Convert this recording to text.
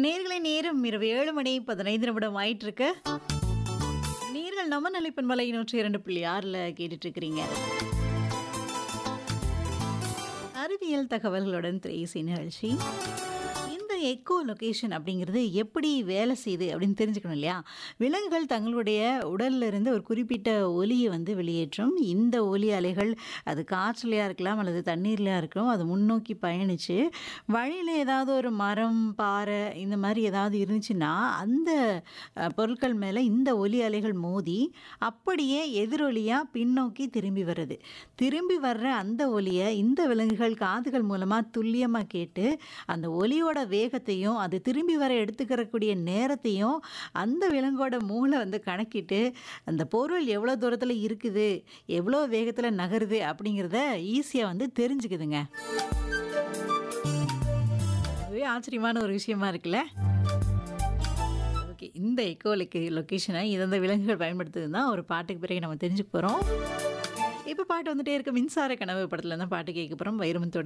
நேர்களை நேரம் இரவு ஏழு மணி பதினைந்து நிமிடம் ஆயிட்டு இருக்கு நேர்கள் நம்ம நிலைப்பன் மலை நூற்றி இரண்டு புள்ளி ஆறில் கேட்டுட்டு இருக்கிறீங்க அறிவியல் தகவல்களுடன் திரையிசை நிகழ்ச்சி இந்த எக்கோ லொகேஷன் அப்படிங்கிறது எப்படி வேலை செய்யுது அப்படின்னு தெரிஞ்சுக்கணும் இல்லையா விலங்குகள் தங்களுடைய உடல்ல இருந்து ஒரு குறிப்பிட்ட ஒலியை வந்து வெளியேற்றும் இந்த ஒலி அலைகள் அது காற்றுலையாக இருக்கலாம் அல்லது தண்ணீர்லையாக இருக்கலாம் அது முன்னோக்கி பயணித்து வழியில் ஏதாவது ஒரு மரம் பாறை இந்த மாதிரி ஏதாவது இருந்துச்சுன்னா அந்த அஹ், பொருட்கள் மேலே இந்த ஒலி அலைகள் மோதி அப்படியே எதிரொலியாக பின்னோக்கி திரும்பி வருது திரும்பி வர்ற அந்த ஒலியை இந்த விலங்குகள் காதுகள் மூலமாக துல்லியமாக கேட்டு அந்த ஒலியோட வேகத்தையும் அது திரும்பி வர எடுத்துக்கிறக்கூடிய நேரத்தையும் அந்த விலங்கோட மூளை வந்து கணக்கிட்டு அந்த பொருள் எவ்வளோ தூரத்தில் இருக்குது எவ்வளோ வேகத்தில் நகருது அப்படிங்கிறத ஈஸியாக வந்து தெரிஞ்சுக்குதுங்க அதுவே ஆச்சரியமான ஒரு விஷயமா இருக்குல்ல ஓகே இந்த எக்கோ லொக்கேஷனை இந்தந்த விலங்குகள் பயன்படுத்துதுன்னு தான் ஒரு பாட்டுக்கு பிறகு நம்ம தெரிஞ்சுக்க போகிறோம் இப்போ பாட்டு வந்துட்டே இருக்க மின்சார கனவு படத்துல தான் பாட்டு கேட்க போகிறோம் வைரமுத்தோட